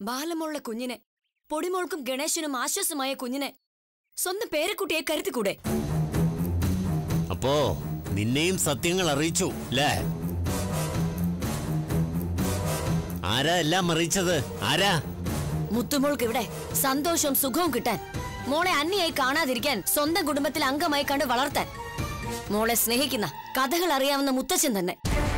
ബാലമുള്ള കുഞ്ഞിനെ പൊടിമോൾക്കും ഗണേശനും ആശ്വാസമായ കുഞ്ഞിനെ സ്വന്തം പേരക്കുട്ടിയെ കരുതിക്കൂടെ അപ്പോ നിന്നെയും സത്യങ്ങൾ അറിയിച്ചു അല്ലേ ആരാ എല്ലാം അറിയിച്ചത് ആരാ മുത്തുമോൾക്ക് ഇവിടെ സന്തോഷവും സുഖവും കിട്ടാൻ മോളെ അന്യായി കാണാതിരിക്കാൻ സ്വന്തം കുടുംബത്തിൽ അംഗമായി കണ്ട് വളർത്താൻ മോളെ സ്നേഹിക്കുന്ന കഥകൾ അറിയാവുന്ന മുത്തച്ഛൻ തന്നെ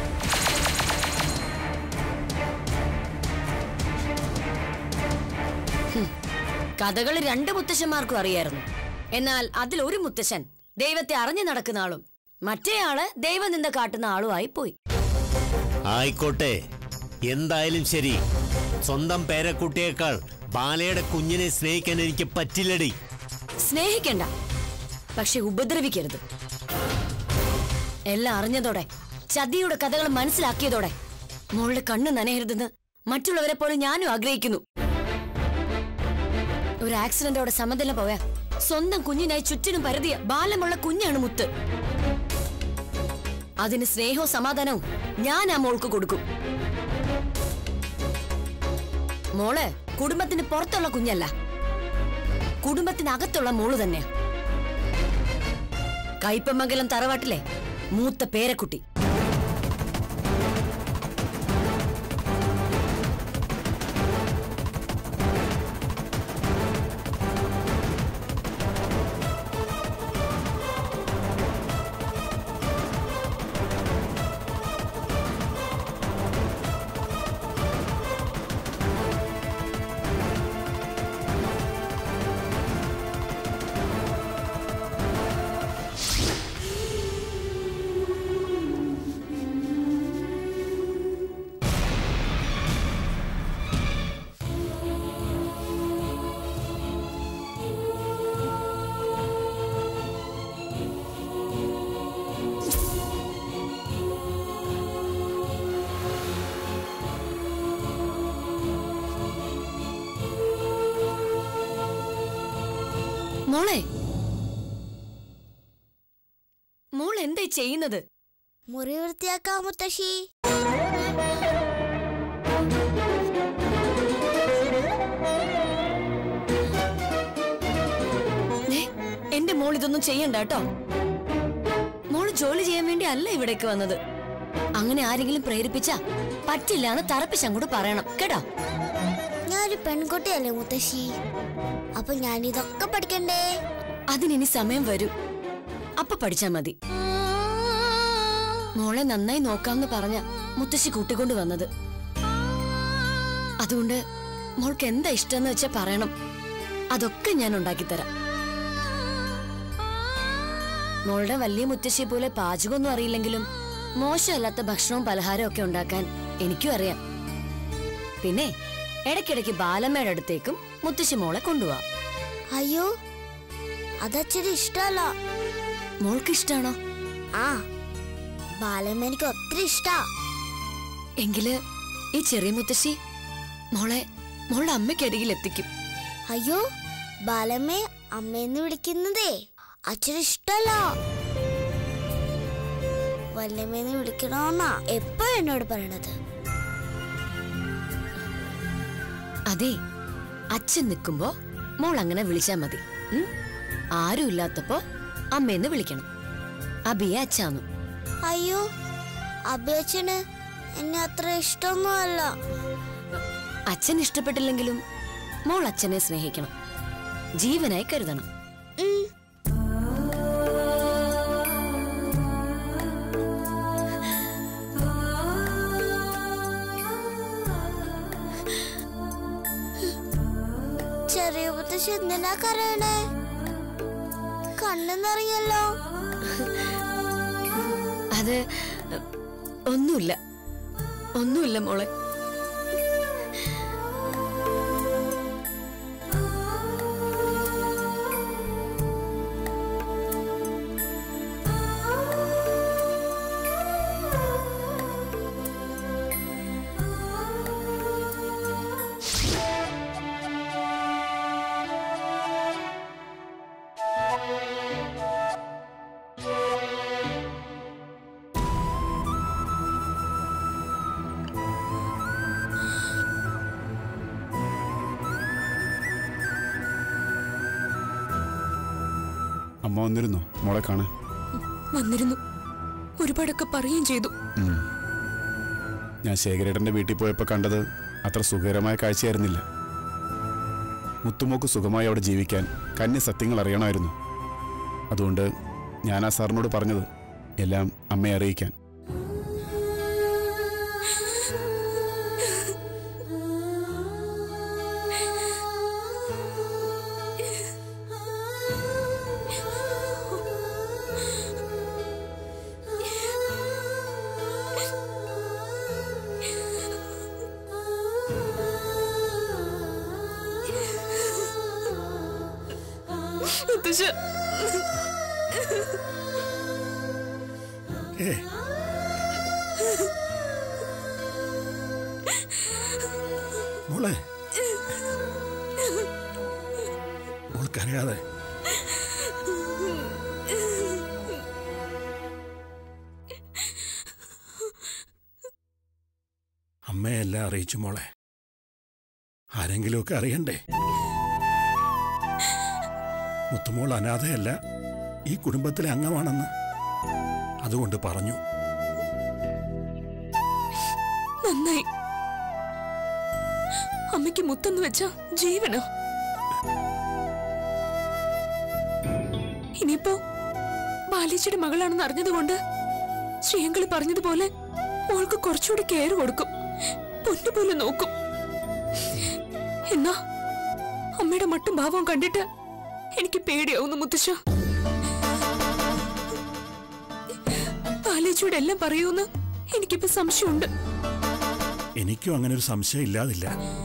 ഹും, കഥകൾ രണ്ട് മുത്തശ്ശന്മാർക്കും അറിയായിരുന്നു എന്നാൽ അതിൽ ഒരു മുത്തശ്ശൻ ദൈവത്തെ അറിഞ്ഞു നടക്കുന്ന ആളും മറ്റേയാള് ദൈവനിന്ദ കാട്ടുന്ന ആളുമായി പോയി ആയിക്കോട്ടെ എന്തായാലും ശരി സ്വന്തം പേരക്കുട്ടിയേക്കാൾ ബാലയുടെ കുഞ്ഞിനെ സ്നേഹിക്കാൻ എനിക്ക് പറ്റില്ലടി സ്നേഹിക്കണ്ട പക്ഷെ ഉപദ്രവിക്കരുത് എല്ലാം അറിഞ്ഞതോടെ ചതിയുടെ കഥകൾ മനസ്സിലാക്കിയതോടെ മോളുടെ കണ്ണ് നനയരുതെന്ന് മറ്റുള്ളവരെ പോലെ ഞാനും ആഗ്രഹിക്കുന്നു ഒരു ആക്സിഡന്റോടെ സമനില പോയ സ്വന്തം കുഞ്ഞിനായി ചുറ്റിനും പരതിയ ബാലമുള്ള കുഞ്ഞാണ് മുത്ത് അതിന് സ്നേഹവും സമാധാനവും ഞാൻ ആ മോൾക്ക് കൊടുക്കും മോള് കുടുംബത്തിന് പുറത്തുള്ള കുഞ്ഞല്ല കുടുംബത്തിനകത്തുള്ള മോള് തന്നെ കയ്പമംഗലം തറവാട്ടിലെ മൂത്ത പേരക്കുട്ടി മോളെ മോൾ എന്തായി ചെയ്യുന്നത് മുറി വൃത്തിയാക്കാം മുത്തശ്ശി ദേ, എന്റെ മോൾ ഇതൊന്നും ചെയ്യണ്ട കേട്ടോ മോള് ജോലി ചെയ്യാൻ വേണ്ടി അല്ല ഇവിടേക്ക് വന്നത് അങ്ങനെ ആരെങ്കിലും പ്രേരിപ്പിച്ച പറ്റില്ല എന്ന് തറപ്പിച്ച് അങ്ങോട്ട് പറയണം കേട്ടോ ഞാനൊരു പെൺകുട്ടിയല്ലേ മുത്തശ്ശി അപ്പൊ ഞാൻ ഇതൊക്കെ പഠിക്കണ്ടേ അതിനിനി സമയം വരും അപ്പൊ പഠിച്ചാ മതി മോളെ നന്നായി നോക്കാമെന്ന് പറഞ്ഞ മുത്തശ്ശി കൂട്ടിക്കൊണ്ട് വന്നത് അതുകൊണ്ട് മോൾക്ക് എന്താ ഇഷ്ടമെന്ന് വെച്ചാ പറയണം അതൊക്കെ ഞാൻ ഉണ്ടാക്കിത്തരാം മോളുടെ വലിയ മുത്തശ്ശിയെ പോലെ പാചകമൊന്നും അറിയില്ലെങ്കിലും മോശമല്ലാത്ത ഭക്ഷണവും പലഹാരവും ഒക്കെ ഉണ്ടാക്കാൻ എനിക്കും അറിയാം പിന്നെ ഇടയ്ക്കിടയ്ക്ക് ബാലമ്മയുടെ അടുത്തേക്കും മുത്തശ്ശി മോളെ കൊണ്ടുപോവാം അയ്യോ അതച്ഛന് ഇഷ്ടമല്ല മോൾക്ക് ഇഷ്ടാണോ ആ ബാലമ്മ എനിക്ക് ഒത്തിരി ഇഷ്ടാ എങ്കില് ഈ ചെറിയ മുത്തശ്ശി മോളെ മോളുടെ അമ്മയ്ക്കരികിൽ എത്തിക്കും അയ്യോ ബാലമ്മേ അമ്മയെന്ന് വിളിക്കുന്നതേ അച്ഛന് ഇഷ്ടല്ല വല്ലമ്മേന്ന് വിളിക്കണമെന്നാ എപ്പോഴും എന്നോട് പറയണത് അതെ അച്ഛൻ നിൽക്കുമ്പോ മോൾ അങ്ങനെ വിളിച്ചാ മതി ഉം? ആരും ഇല്ലാത്തപ്പോ അമ്മയെന്ന് വിളിക്കണം അബിയെ അച്ഛാന്നു അയ്യോ അഭയച്ചന് എന്നെ അത്ര ഇഷ്ടമൊന്നുമല്ല അച്ഛൻ ഇഷ്ടപ്പെട്ടില്ലെങ്കിലും മോൾ അച്ഛനെ സ്നേഹിക്കണം ജീവനായി കരുതണം ഉം. ചെറിയ മുത്തശ്ശി എന്തിനാ കരയണേ കണ്ണെന്നറിയല്ലോ അത് ഒന്നുമില്ല ഒന്നുമില്ല മോളെ അമ്മ വന്നിരുന്നോ മോളെ കാണാൻ വന്നിരുന്നു ഒരുപാടൊക്കെ പറയുകയും ചെയ്തു ഉം. ഞാൻ ശേഖരേട്ടന്റെ വീട്ടിൽ പോയപ്പോൾ കണ്ടത് അത്ര സുഖകരമായ കാഴ്ചയായിരുന്നില്ല മുത്തുമോക്ക് സുഖമായി അവിടെ ജീവിക്കാൻ കന്യ സത്യങ്ങൾ അറിയണമായിരുന്നു അതുകൊണ്ട് ഞാൻ ആ സാറിനോട് പറഞ്ഞത് എല്ലാം അമ്മയെ അറിയിക്കാൻ മുത്തശ്ശ മോളെ മോൾക്കറിയാതെ അമ്മയെല്ലാം അറിയിച്ചു മോളെ ആരെങ്കിലുമൊക്കെ അറിയണ്ടേ മുത്തുമോൾ അനാഥയല്ല ഈ കുടുംബത്തിലെ അംഗമാണെന്ന് അതുകൊണ്ട് പറഞ്ഞു നന്നായി അമ്മയ്ക്ക് മുത്തെന്ന് വെച്ച ജീവനോ ഇനിയിപ്പോ ബാലേച്ചിയുടെ മകളാണെന്ന് അറിഞ്ഞതുകൊണ്ട് ശ്രീയങ്കളി പറഞ്ഞതുപോലെ മോൾക്ക് കുറച്ചുകൂടി കെയർ കൊടുക്കും പൊന്നുപോലെ നോക്കും എന്നാ അമ്മയുടെ മട്ടും ഭാവവും കണ്ടിട്ട് എനിക്ക് പേടിയാവുന്നു മുത്തശ്ശ ബാലേച്ചിയോട് എല്ലാം പറയൂന്ന് എനിക്കിപ്പോ സംശയമുണ്ട് എനിക്കും അങ്ങനെ ഒരു സംശയം ഇല്ലാതില്ല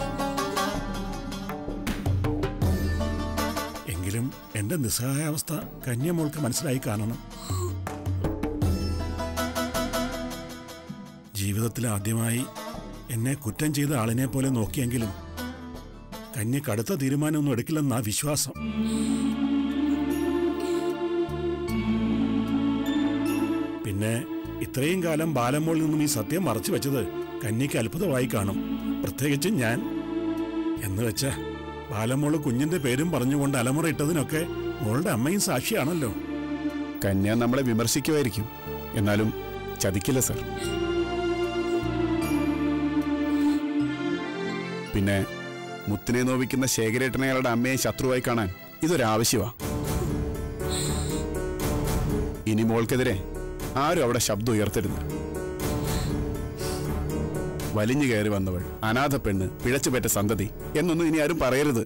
എങ്കിലും എന്റെ നിസ്സഹായാവസ്ഥ കന്യമോൾക്ക് മനസ്സിലായി കാണണം ജീവിതത്തിൽ ആദ്യമായി എന്നെ കുറ്റം ചെയ്ത ആളിനെ പോലെ നോക്കിയെങ്കിലും കന്യ കടുത്ത തീരുമാനമൊന്നും എടുക്കില്ലെന്നാ വിശ്വാസം പിന്നെ ഇത്രയും കാലം ബാലമ്മോളിൽ നിന്നും ഈ സത്യം മറച്ചു വെച്ചത് കന്യയ്ക്ക് അത്ഭുതമായി കാണും പ്രത്യേകിച്ചും ഞാൻ എന്ന് വെച്ച ബാലമ്മോള് കുഞ്ഞിന്റെ പേരും പറഞ്ഞുകൊണ്ട് അലമുറ ഇട്ടതിനൊക്കെ മോളുടെ അമ്മയും സാക്ഷിയാണല്ലോ കന്യ നമ്മളെ വിമർശിക്കുമായിരിക്കും എന്നാലും ചതിക്കില്ല സർ പിന്നെ മുത്തിനെ നോവിക്കുന്ന ശേഖരേട്ടനെ അയാളുടെ അമ്മയെ ശത്രുവായി കാണാൻ ഇതൊരാവശ്യമാ ഇനി മോൾക്കെതിരെ ആരും അവിടെ ശബ്ദം ഉയർത്തരുത് വലിഞ്ഞു കയറി വന്നവൾ അനാഥ പെണ്ണ് പിഴച്ചുപറ്റ സന്തതി എന്നൊന്നും ഇനി ആരും പറയരുത്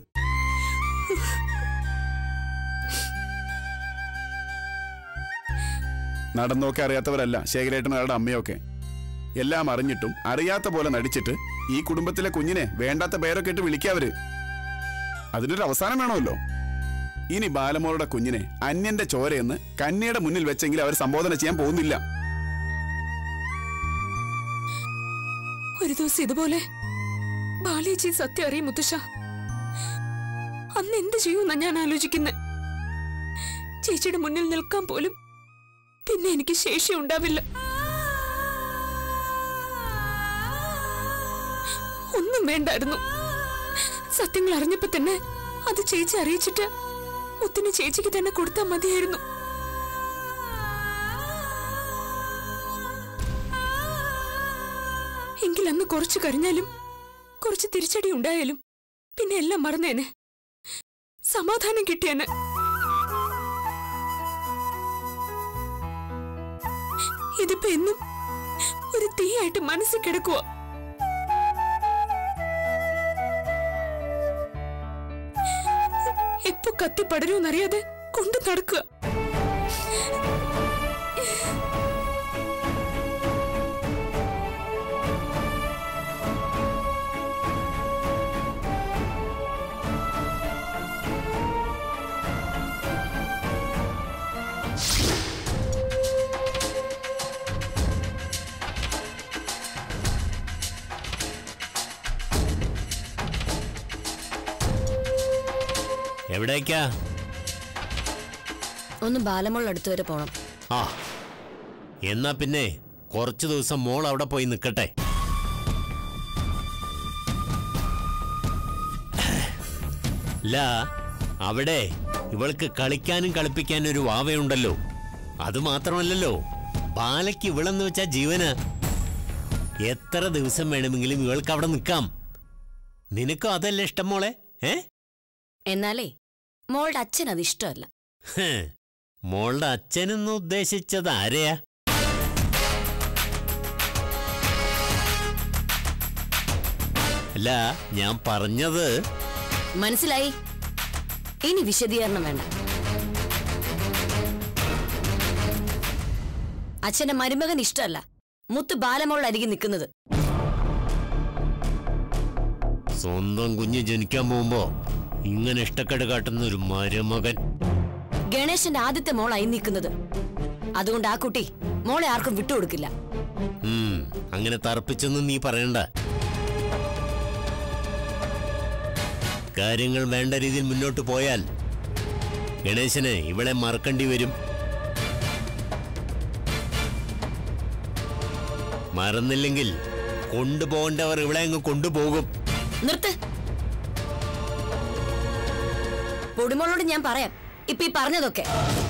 നടന്നൊക്കെ അറിയാത്തവരല്ല ശേഖരേട്ടൻ അയാളുടെ അമ്മയൊക്കെ എല്ലാം അറിഞ്ഞിട്ടും അറിയാത്ത പോലെ നടിച്ചിട്ട് ഈ കുടുംബത്തിലെ കുഞ്ഞിനെ വേണ്ടാത്ത പേരൊക്കെ ഇട്ട് വിളിക്കാവര് അതിനൊരു അവസാനം വേണമല്ലോ ഇനി ബാലമോളുടെ കുഞ്ഞിനെ അന്യന്റെ ചോരയെന്ന് കന്യയുടെ മുന്നിൽ വെച്ചെങ്കിൽ അവർ സംബോധന ചെയ്യാൻ പോകുന്നില്ല ഒരു ദിവസം ഇതുപോലെ ബാലേജി സത്യം അറിയും മുത്തശ്ശ അന്ന് എന്ത് ചെയ്യുമെന്നാ ഞാൻ ആലോചിക്കുന്നത് ചേച്ചിയുടെ മുന്നിൽ നിൽക്കാൻ പോലും പിന്നെ എനിക്ക് ശേഷി ഉണ്ടാവില്ല ഒന്നും വേണ്ടായിരുന്നു സത്യങ്ങൾ അറിഞ്ഞപ്പോ തന്നെ അത് ചേച്ചി അറിയിച്ചിട്ട് മുത്തിന് ചേച്ചിക്ക് തന്നെ കൊടുത്താൽ മതിയായിരുന്നു എങ്കിൽ അന്ന് കുറച്ച് കരഞ്ഞാലും കുറച്ച് തിരിച്ചടി ഉണ്ടായാലും പിന്നെ എല്ലാം മറന്നേനെ സമാധാനം കിട്ടിയേനെ ഇതിപ്പോ എന്നും ഒരു തീയായിട്ട് മനസ്സിൽ കിടക്കുക എപ്പോ കത്തി പടരുമെന്നറിയാതെ കൊണ്ടു നടക്കുക എവിടേക്കാ ഒന്ന് ബാലമുള്ള അടുത്ത് വരെ പോണം ആ എന്നാ പിന്നെ കുറച്ചു ദിവസം മോൾ അവിടെ പോയി നിൽക്കട്ടെ ല അവിടെ ഇവൾക്ക് കളിക്കാനും കളിപ്പിക്കാനും ഒരു വാവയുണ്ടല്ലോ അത് മാത്രമല്ലല്ലോ ബാലയ്ക്ക് ഇവളെന്ന് വെച്ചാ ജീവന് എത്ര ദിവസം വേണമെങ്കിലും ഇവൾക്ക് അവിടെ നിൽക്കാം നിനക്കും അതല്ലേ ഇഷ്ടം മോളെ ഏ എന്നാലേ മോളുടെ അച്ഛൻ അത് ഇഷ്ടമല്ല ഹ്, മോളുടെ അച്ഛനെന്ന് ഉദ്ദേശിച്ചത് ആരെയാ അല്ല ഞാൻ പറഞ്ഞത് മനസ്സിലായി ഇനി വിശദീകരണം വേണ്ട അച്ഛന്റെ മരുമകൻ ഇഷ്ടമല്ല മുത്ത് ബാലമോളുടെ അരികെ നിൽക്കുന്നത് സ്വന്തം കുഞ്ഞ് ജനിക്കാൻ പോകുമ്പോ ഇങ്ങനെ ഇഷ്ടക്കേട് കാട്ടുന്ന ഒരു മരുമകൻ ഗണേശന്റെ ആദ്യത്തെ മോളായി നിൽക്കുന്നത് അതുകൊണ്ട് ആ കുട്ടി മോളെ ആർക്കും വിട്ടുകൊടുക്കില്ല ഉം, അങ്ങനെ തറപ്പിച്ചൊന്നും നീ പറയണ്ട കാര്യങ്ങൾ വേണ്ട രീതിയിൽ മുന്നോട്ട് പോയാൽ ഗണേശന് ഇവളെ മറക്കേണ്ടി വരും മറന്നില്ലെങ്കിൽ കൊണ്ടുപോകേണ്ടവർ ഇവളെ അങ്ങ് കൊണ്ടുപോകും നിർത്ത് പൊടിമോളോട് ഞാൻ പറയാം ഇപ്പൊ ഈ പറഞ്ഞതൊക്കെ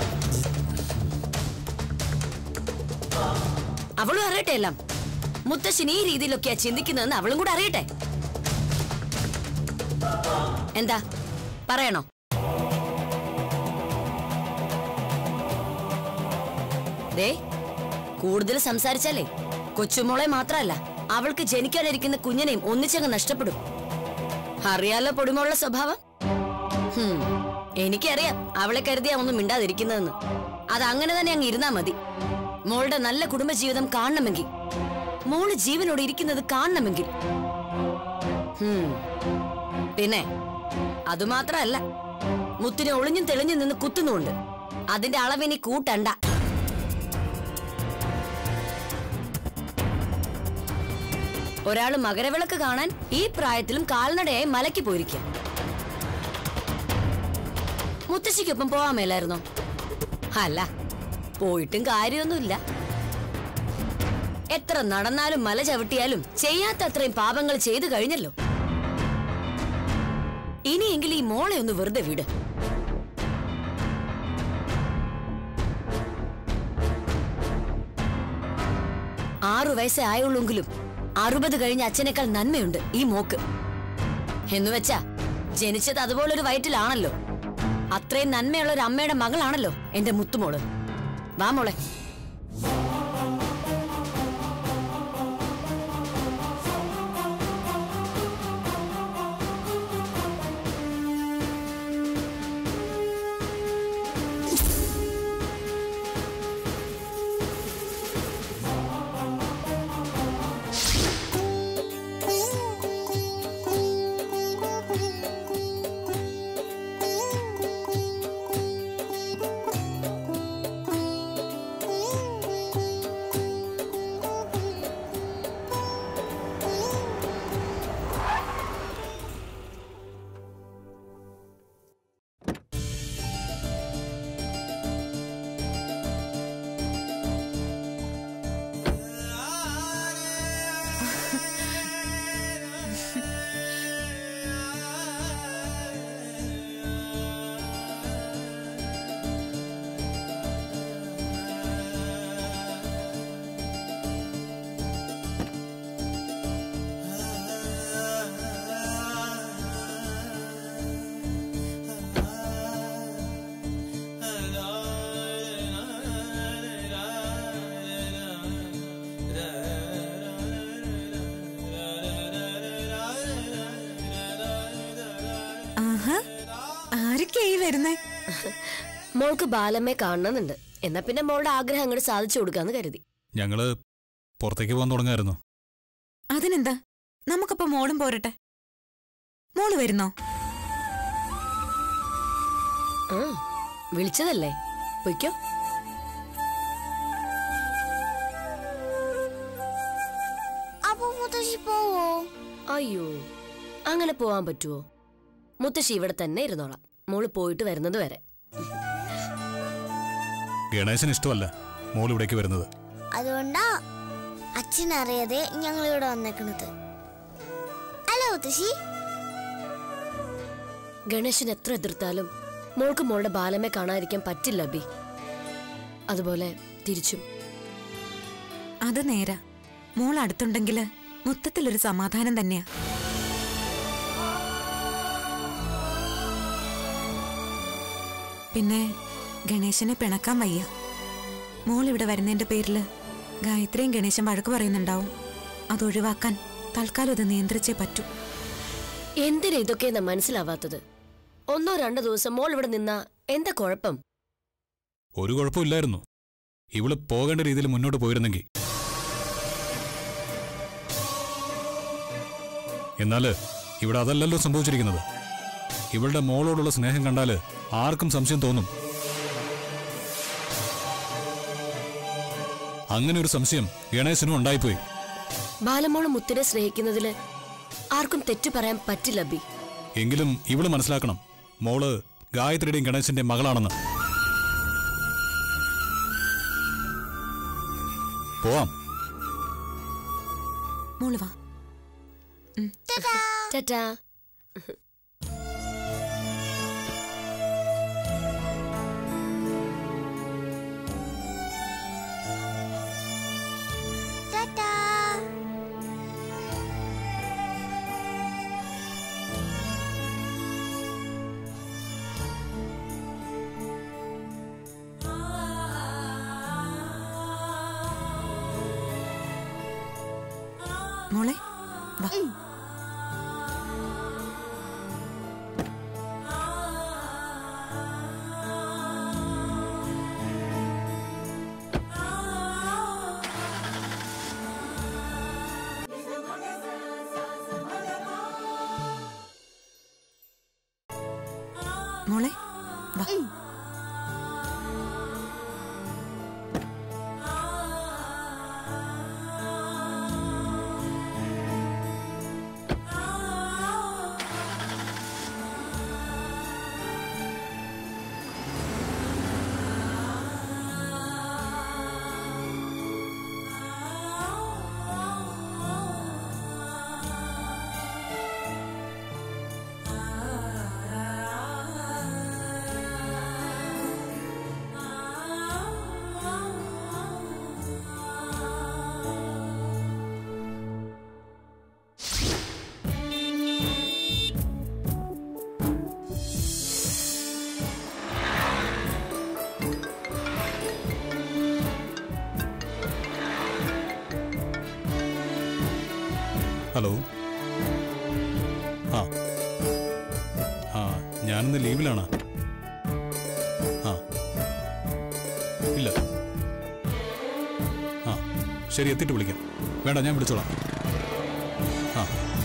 അവളും അറിയട്ടെ എല്ലാം മുത്തശ്ശൻ ഈ രീതിയിലൊക്കെയാ ചിന്തിക്കുന്നതെന്ന് അവളും കൂടെ അറിയട്ടെ എന്താ പറയണോ ദേ കൂടുതൽ സംസാരിച്ചാലേ കൊച്ചുമോളെ മാത്രല്ല അവൾക്ക് ജനിക്കാനിരിക്കുന്ന കുഞ്ഞിനെയും ഒന്നിച്ചങ്ങ് നഷ്ടപ്പെടും അറിയാലോ പൊടിമോളുടെ സ്വഭാവം ഹും, എനിക്കറിയാം അവളെ കരുതിയാ ഒന്നും മിണ്ടാതിരിക്കുന്നതെന്ന് അത് അങ്ങനെ തന്നെ അങ്ങ് ഇരുന്നാ മതി മോളുടെ നല്ല കുടുംബജീവിതം കാണണമെങ്കിൽ മോള് ജീവനോട് ഇരിക്കുന്നത് കാണണമെങ്കിൽ ഹും, പിന്നെ അതുമാത്രമല്ല മുത്തിനെ ഒളിഞ്ഞും തെളിഞ്ഞും നിന്ന് കുത്തുന്നുണ്ട് അതിന്റെ അളവിനി കൂട്ടണ്ട ഒരാള് മകരവിളക്ക് കാണാൻ ഈ പ്രായത്തിലും കാൽനടയായി മലയ്ക്ക് പോയിരിക്കുക മുത്തശ്ശിക്കൊപ്പം പോവാൻ മേലായിരുന്നോ അല്ല പോയിട്ടും കാര്യമൊന്നുമില്ല എത്ര നടന്നാലും മല ചവിട്ടിയാലും ചെയ്യാത്ത അത്രയും പാപങ്ങൾ ചെയ്തു കഴിഞ്ഞല്ലോ ഇനിയെങ്കിലും ഈ മോളെ ഒന്ന് വെറുതെ വിട് ആറു വയസ്സേ ആയുള്ളൂങ്കിലും അറുപത് കഴിഞ്ഞ അച്ഛനേക്കാൾ നന്മയുണ്ട് ഈ മോക്ക് എന്നുവെച്ചാ ജനിച്ചത് അതുപോലൊരു വയറ്റിലാണല്ലോ അത്രയും നന്മയുള്ള ഒരു അമ്മയുടെ മകളാണല്ലോ എന്റെ മുത്തുമോള് വാ മോളെ ആഹാ ആരൊക്കെയായി വരുന്നേ മോൾക്ക് ബാലമ്മയെ കാണണമെന്നുണ്ട് എന്നാ പിന്നെ മോളുടെ ആഗ്രഹം അങ്ങോട്ട് സാധിച്ചു കൊടുക്കാന്ന് കരുതി ഞങ്ങള് പുറത്തേക്ക് പോകാൻ തുടങ്ങായിരുന്നു അതിനെന്താ നമുക്കപ്പോ മോളും പോരട്ടെ മോള് വരുന്നോ ആ വിളിച്ചതല്ലേ പൊയ്ക്കോ അപ്പൊ മുത്തശ്ശി പോവോ അയ്യോ അങ്ങനെ പോവാൻ പറ്റുമോ മുത്തശ്ശി ഇവിടെ തന്നെ ഇരുന്നോളാം മോള് പോയിട്ട് വരുന്നത് വരെ ഗണേശന് ഇഷ്ടമല്ല മോൾ ഇവിടേക്ക് വരുന്നത് അതുകൊണ്ടാ അച്ഛൻ അറിയാതെ ഞങ്ങൾ ഇവിടെ വന്നേക്കണത് അല്ല മുത്തശ്ശി ഗണേശൻ എത്ര എതിർത്താലും മോൾക്ക് മോളുടെ ബാലമ്മയെ കാണാതിരിക്കാൻ പറ്റില്ല അബി അതുപോലെ തിരിച്ചും അത് നേരാ മോൾ അടുത്തുണ്ടെങ്കില് മൊത്തത്തിലൊരു സമാധാനം തന്നെയാ പിന്നെ ഗണേശനെ പിണക്കാൻ വയ്യ മോൾ ഇവിടെ വരുന്നതിന്റെ പേരില് ഗായത്രിയും ഗണേശൻ വഴക്ക് പറയുന്നുണ്ടാവും അത് ഒഴിവാക്കാൻ തൽക്കാലം ഇത് നിയന്ത്രിച്ചേ പറ്റൂ എന്തിനാ ഇതൊക്കെയെന്നാ മനസ്സിലാവാത്തത് ഒന്നോ രണ്ടോ ദിവസം മോൾ ഇവിടെ നിന്നാ എന്താ കുഴപ്പം ഒരു കുഴപ്പമില്ലായിരുന്നു ഇവള് പോകേണ്ട രീതിയിൽ മുന്നോട്ട് പോയിരുന്നെങ്കിൽ എന്നാല് ഇവിടെ അതല്ലല്ലോ സംഭവിച്ചിരിക്കുന്നത് ഇവളുടെ മോളോടുള്ള സ്നേഹം കണ്ടാല് ആർക്കും സംശയം തോന്നും അങ്ങനെ ഒരു സംശയം ഗണേശനും ഉണ്ടായിപ്പോയി ബാലമോള് മുത്തിനെ സ്നേഹിക്കുന്നതില് ആർക്കും തെറ്റു പറയാൻ പറ്റില്ല അബി എങ്കിലും ഇവള് മനസ്സിലാക്കണം മോള് ഗായത്രിയുടെയും ഗണേശന്റെയും മകളാണെന്ന് പോവാം മോള് വാ ടാറ്റാ ടാറ്റാ മോളെ വാ മോളെ വാ ഹലോ ആ ആ ഞാനിന്ന് ലീവിലാണ് ആ ഇല്ല ആ ശരി എത്തിയിട്ട് വിളിക്കാം വേണ്ട ഞാൻ വിളിച്ചോളാം ആ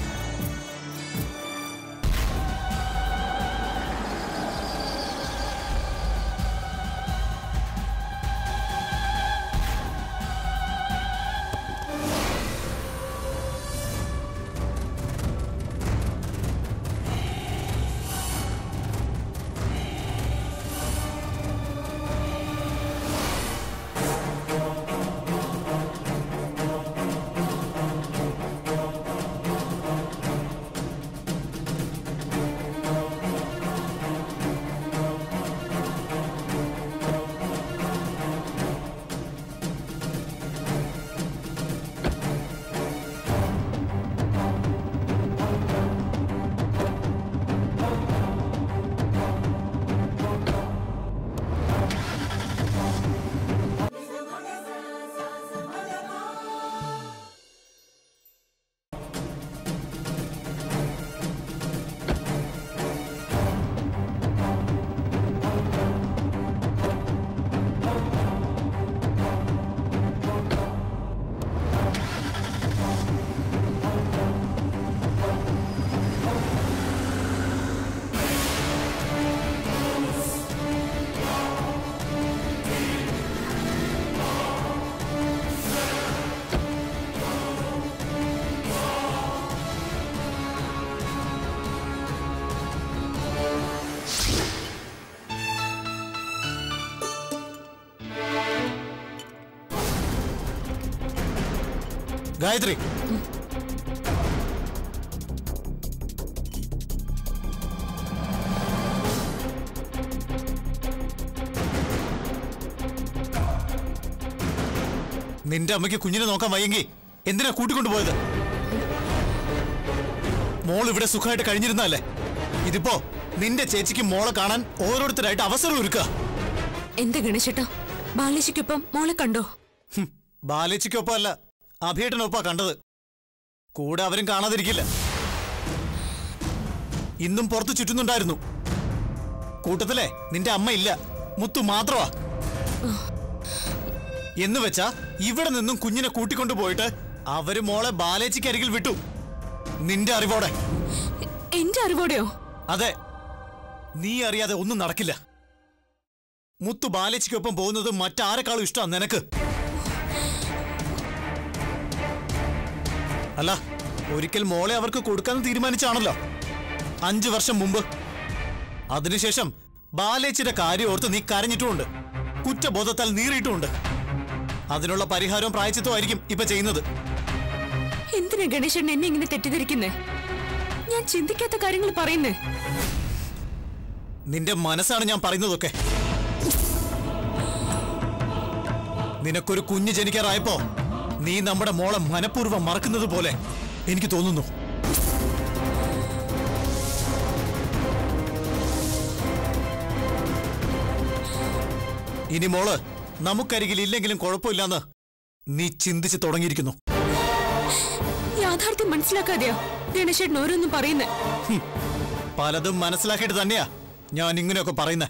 ഗായത്രി നിന്റെ അമ്മയ്ക്ക് കുഞ്ഞിനെ നോക്കാൻ വയ്യെങ്കിൽ എന്തിനാ കൂട്ടിക്കൊണ്ടുപോയത് മോൾ ഇവിടെ സുഖമായിട്ട് കഴിഞ്ഞിരുന്നല്ലേ ഇതിപ്പോ നിന്റെ ചേച്ചിക്ക് മോളെ കാണാൻ ഓരോരുത്തരായിട്ട് അവസരം ഒരുക്കുക എന്താ ഗണേശേട്ടാ ബാലേശിക്കൊപ്പം മോളെ കണ്ടോ ഹും, ബാലേച്ചിക്കൊപ്പം അല്ല അഭിയേട്ടനൊപ്പാ കണ്ടത് കൂടെ അവരും കാണാതിരിക്കില്ല ഇന്നും പുറത്ത് ചുറ്റുന്നുണ്ടായിരുന്നു കൂട്ടത്തിലെ നിന്റെ അമ്മ ഇല്ല മുത്തു മാത്രമാ എന്ന് വെച്ചാ ഇവിടെ നിന്നും കുഞ്ഞിനെ കൂട്ടിക്കൊണ്ടുപോയിട്ട് അവര് മോളെ ബാലേച്ചിക്കരികിൽ വിട്ടു നിന്റെ അറിവോടെ എന്റെ അറിവോടെയോ അതെ നീ അറിയാതെ ഒന്നും നടക്കില്ല മുത്തു ബാലേച്ചിക്കൊപ്പം പോകുന്നത് മറ്റാരെക്കാളും ഇഷ്ടമാണ് നിനക്ക് അല്ല ഒരിക്കൽ മോളെ അവർക്ക് കൊടുക്കാൻ തീരുമാനിച്ചാണല്ലോ അഞ്ചു വർഷം മുമ്പ് അതിനുശേഷം ബാലേച്ചിയുടെ കാര്യം ഓർത്ത് നീ കരഞ്ഞിട്ടുമുണ്ട് കുറ്റബോധത്താൽ നീറിയിട്ടുമുണ്ട് അതിനുള്ള പരിഹാരവും പ്രായച്ചിത്വമായിരിക്കും ഇപ്പൊ ചെയ്യുന്നത് എന്തിനാ ഗണേശൻ എന്നെ ഇങ്ങനെ തെറ്റിദ്ധരിക്കുന്നേ ഞാൻ ചിന്തിക്കാത്ത കാര്യങ്ങൾ പറയുന്നേ നിന്റെ മനസ്സാണ് ഞാൻ പറയുന്നതൊക്കെ നിനക്കൊരു കുഞ്ഞ് ജനിക്കാറായപ്പോ നീ നമ്മുടെ മോളെ മനഃപൂർവ്വം മറക്കുന്നത് പോലെ എനിക്ക് തോന്നുന്നു ഇനി മോള് നമുക്കരികിൽ ഇല്ലെങ്കിലും കുഴപ്പമില്ലെന്ന് നീ ചിന്തിച്ചു തുടങ്ങിയിരിക്കുന്നു യാഥാർത്ഥ്യം മനസ്സിലാക്കാതെയാ ഗണേശേട്ടൻ ഓരോന്നും പറയുന്നേ ഹും, പലതും മനസ്സിലാക്കിയിട്ട് തന്നെയാ ഞാൻ ഇങ്ങനെയൊക്കെ പറയുന്നത്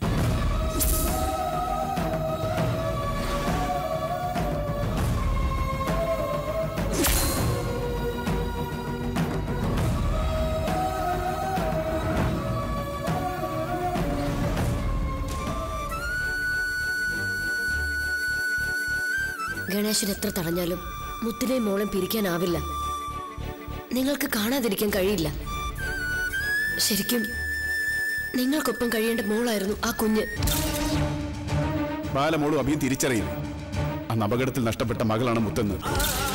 ഗണേശൻ എത്ര തടഞ്ഞാലും മുത്തിനെയും മോളെയും പിരിക്കാനാവില്ല നിങ്ങൾക്ക് കാണാതിരിക്കാൻ കഴിയില്ല ശരിക്കും നിങ്ങൾക്കൊപ്പം കഴിയേണ്ട മോളായിരുന്നു ആ കുഞ്ഞ് ബാലമോളും അഭിയും തിരിച്ചറിയും അന്ന് അപകടത്തിൽ നഷ്ടപ്പെട്ട മകളാണ് മുത്തെന്ന്